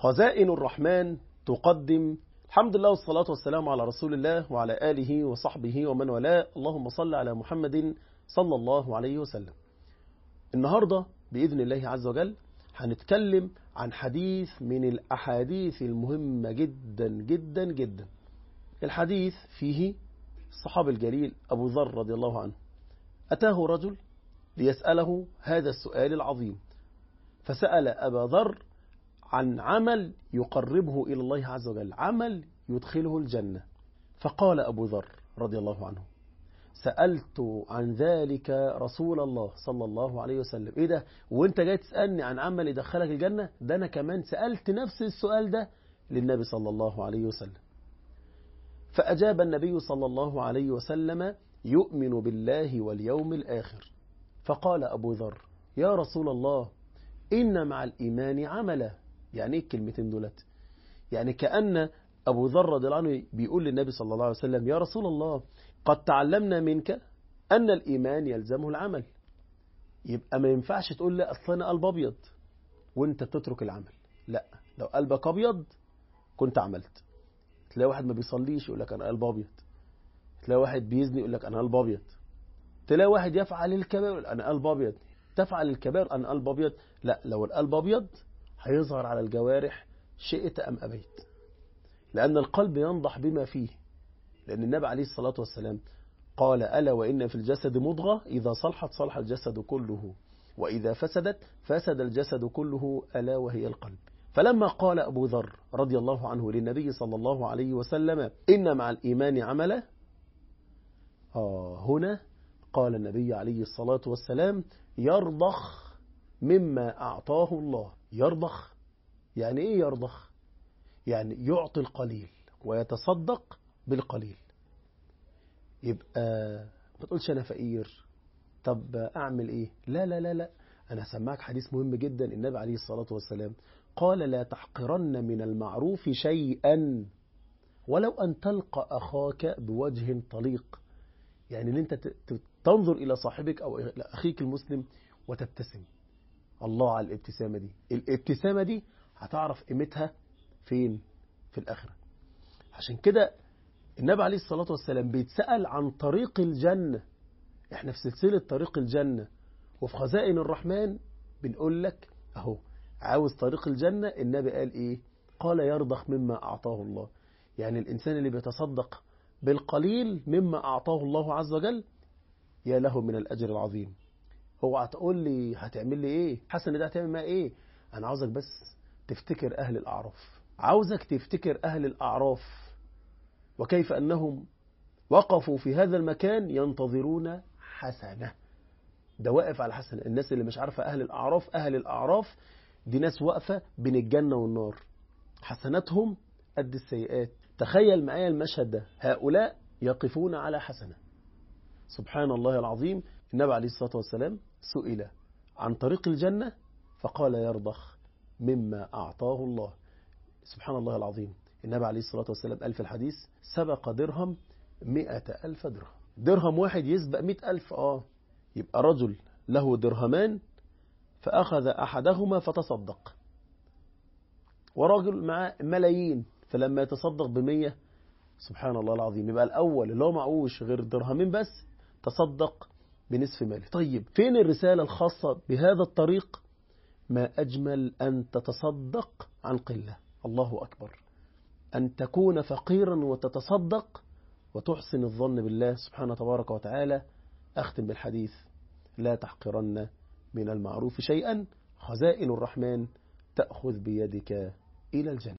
خزائن الرحمن تقدم الحمد لله والصلاة والسلام على رسول الله وعلى آله وصحبه ومن والاه اللهم صل على محمد صلى الله عليه وسلم النهاردة بإذن الله عز وجل هنتكلم عن حديث من الأحاديث المهمة جدا جدا جدا الحديث فيه الصحابي الجليل أبو ذر رضي الله عنه أتاه رجل ليسأله هذا السؤال العظيم فسأل أبا ذر عن عمل يقربه إلى الله عز وجل عمل يدخله الجنة فقال أبو ذر رضي الله عنه سألت عن ذلك رسول الله صلى الله عليه وسلم إيه ده وانت جاي تسألني عن عمل يدخلك الجنة ده أنا كمان سألت نفس السؤال ده للنبي صلى الله عليه وسلم فأجاب النبي صلى الله عليه وسلم يؤمن بالله واليوم الآخر فقال أبو ذر يا رسول الله إن مع الإيمان عملا يعني ايه الكلمتين دولت يعني كأن أبو ذر رضي الله عنه بيقول للنبي صلى الله عليه وسلم يا رسول الله قد تعلمنا منك أن الإيمان يلزمه العمل يبقى ما ينفعش تقول لي أصل أنا قلب أبيض وانت تترك العمل لا لو قلبك أبيض كنت عملت تلاقي واحد ما بيصليش يقول لك أنا قلب أبيض تلاقي واحد بيزني يقول لك أنا قلب أبيض تلاقي واحد يفعل الكبائر يقول أنا قلب أبيض تفعل الكبائر أنا قلب أبيض لا لو القلب أبيض هيظهر على الجوارح شئت أم أبيت لأن القلب ينضح بما فيه لأن النبي عليه الصلاة والسلام قال ألا وإن في الجسد مضغة إذا صلحت صلح الجسد كله وإذا فسدت فسد الجسد كله ألا وهي القلب فلما قال أبو ذر رضي الله عنه للنبي صلى الله عليه وسلم إن مع الإيمان عملا آه هنا قال النبي عليه الصلاة والسلام يرضخ مما أعطاه الله يرضخ يعني إيه يرضخ يعني يعطي القليل ويتصدق بالقليل يبقى ما تقولش أنا فقير طب أعمل إيه لا لا لا لا أنا سمعك حديث مهم جدا النبي عليه الصلاة والسلام قال لا تحقرن من المعروف شيئا ولو أن تلقى أخاك بوجه طليق يعني ان انت تنظر إلى صاحبك أو إلى أخيك المسلم وتبتسم الله على الابتسامة دي الابتسامة دي هتعرف قيمتها فين في الآخرة عشان كده النبي عليه الصلاة والسلام بيتسأل عن طريق الجنة احنا في سلسلة طريق الجنة وفي خزائن الرحمن بنقول لك اهو عاوز طريق الجنة النبي قال ايه قال يرضخ مما أعطاه الله يعني الإنسان اللي بيتصدق بالقليل مما أعطاه الله عز وجل يا له من الأجر العظيم هو هتقول لي هتعمل لي ايه حسن ده هتعمل معايا ايه انا عاوزك بس تفتكر اهل الاعراف عاوزك تفتكر اهل الاعراف وكيف انهم وقفوا في هذا المكان ينتظرون حسنة ده واقف على حسنة الناس اللي مش عارفة اهل الاعراف اهل الاعراف دي ناس واقفة بين الجنة والنار حسناتهم قد السيئات تخيل معايا المشهد ده هؤلاء يقفون على حسنة سبحان الله العظيم النبي عليه الصلاة والسلام سئل عن طريق الجنة فقال يرضخ مما أعطاه الله سبحان الله العظيم النبي عليه الصلاة والسلام قال في الحديث سبق درهم مئة ألف درهم درهم واحد يسبق مئة ألف آه يبقى رجل له درهمان فأخذ أحدهما فتصدق ورجل مع ملايين فلما يتصدق بمية سبحان الله العظيم يبقى الأول اللي هو معوش غير درهمين بس تصدق بنصف ماله طيب فين الرسالة الخاصة بهذا الطريق ما أجمل أن تتصدق عن قلة الله أكبر أن تكون فقيرا وتتصدق وتحسن الظن بالله سبحانه تبارك وتعالى أختم بالحديث لا تحقرن من المعروف شيئا خزائن الرحمن تأخذ بيدك إلى الجنة